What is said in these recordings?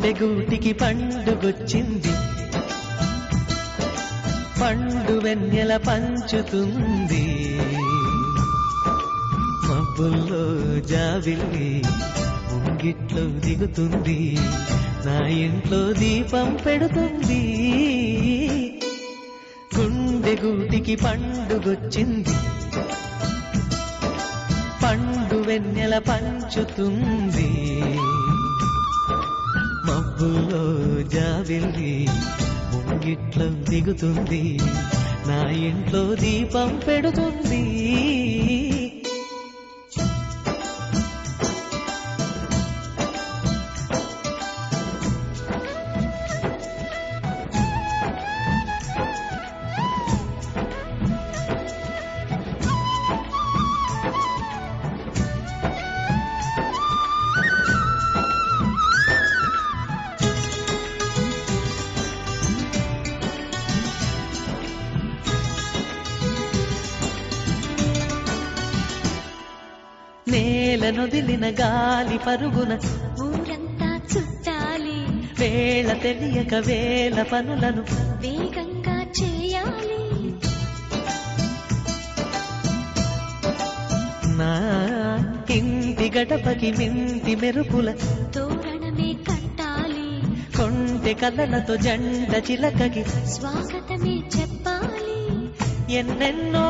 గుండె గూటికి పండుగొచ్చింది పండు వెన్నెల పంచుతుంది మబ్బుల్లో జాబిల్లి ముంగిట్లో దిగుతుంది నా ఇంట్లో దీపం పెడుతుంది గుండె గూటికి పండుగొచ్చింది పండు వెన్నెల పంచుతుంది మబ్బులో జాబిల్లి ముంగిట్లో దిగుతుంది నా ఇంట్లో దీపం పెడుతుంది నేల నొదిలిన గాలి పరుగున ఊరంతా చుట్టాలి వేళ తెలియక వేల పనులను వేగంగా చేయాలి నా ఇంటి గడపకి మింటి మెరుపుల తోరణమే కట్టాలి కొంటె కలలతో జంట చిలకకి స్వాగతమే చెప్పాలి ఎన్నెన్నో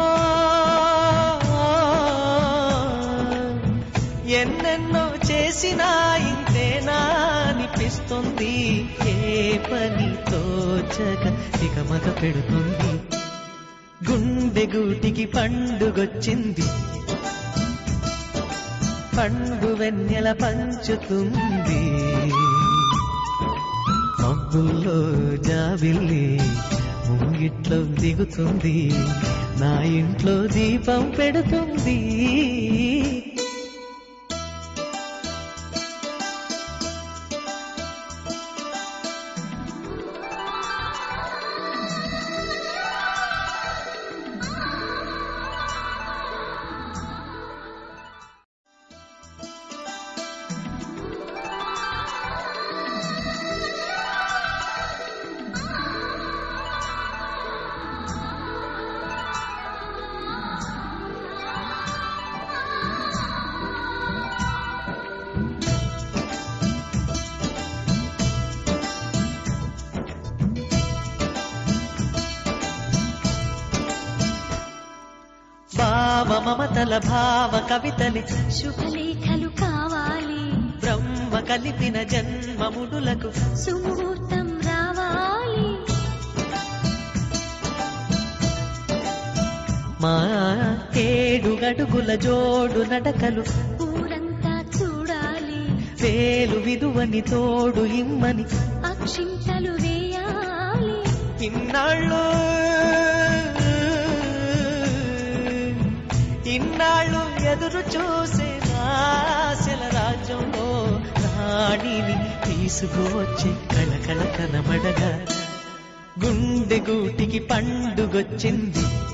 ఎన్నెన్నో చేసినా ఇంతేనా అనిపిస్తుంది ఏ పని తోచక దిగమగ పెడుతుంది గుండె గూటికి పండుగొచ్చింది పండు వెన్నెల పంచుతుంది మబ్బుల్లో జాబిల్లి ముంగిట్లో దిగుతుంది నా ఇంట్లో దీపం పెడుతుంది భావ మమతల భావ కవితలి శుభలేఖలు కావాలి బ్రహ్మ కలిపిన జన్మముడులకు సుముహూర్తం రావాలి మా ఏడు గడుగుల జోడు నడకలు ఊరంతా చూడాలి వేలు విదువని తోడు ఇమ్మని అక్షింతలు వేయాలి ఇన్నాళ్ళు ఇన్నాళ్ళు ఎదురు చూసే ఆశల రాజ్యంలో రాణిని తీసుకువచ్చే కళకళ కనబడగా గుండె గూటికి పండుగొచ్చింది